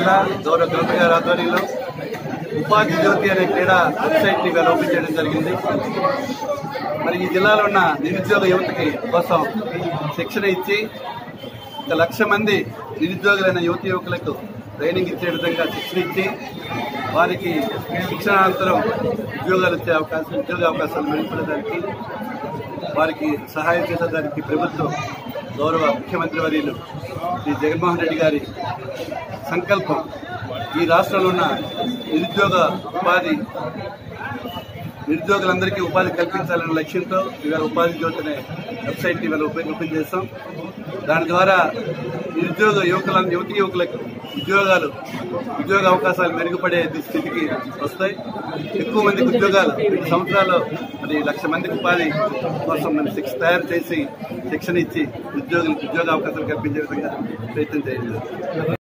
జిల్లా గౌరవ కలెక్టర్ గారి ఆధ్వర్యంలో ఉపాధి జ్యోతి అనే క్రీడా వెబ్సైట్ ని ఇవాళ ఓపెన్ చేయడం జరిగింది మరి ఈ జిల్లాలో ఉన్న నిరుద్యోగ యువతకి కోసం శిక్షణ ఇచ్చి ఒక లక్ష మంది నిరుద్యోగులైన యువతి యువకులకు ట్రైనింగ్ ఇచ్చే విధంగా శిక్షణ ఇచ్చి వారికి శిక్షణానంతరం ఉద్యోగాలు వచ్చే అవకాశం ఉద్యోగ అవకాశాలు మెరుగుపడడానికి వారికి సహాయం చేసేదానికి ప్రభుత్వం గౌరవ ముఖ్యమంత్రి వర్యులు శ్రీ జగన్మోహన్ రెడ్డి గారి సంకల్పం ఈ రాష్ట్రంలో ఉన్న నిరుద్యోగ ఉపాధి నిరుద్యోగులందరికీ ఉపాధి కల్పించాలనే లక్ష్యంతో ఇవాళ ఉపాధి జ్యోతి అనే వెబ్సైట్ ఇవాళ ఓపెన్ ఓపెన్ చేస్తాం దాని ద్వారా నిరుద్యోగ యువకుల యువతి యువకులకు ఉద్యోగాలు ఉద్యోగ అవకాశాలు మెరుగుపడే స్థితికి వస్తాయి ఎక్కువ మందికి ఉద్యోగాలు రెండు సంవత్సరాలు మరి లక్ష మందికి ఉపాధి కోసం మనం శిక్ష తయారు చేసి శిక్షణ ఇచ్చి ఉద్యోగులకు ఉద్యోగ అవకాశాలు కల్పించే విధంగా ప్రయత్నం చేయాలి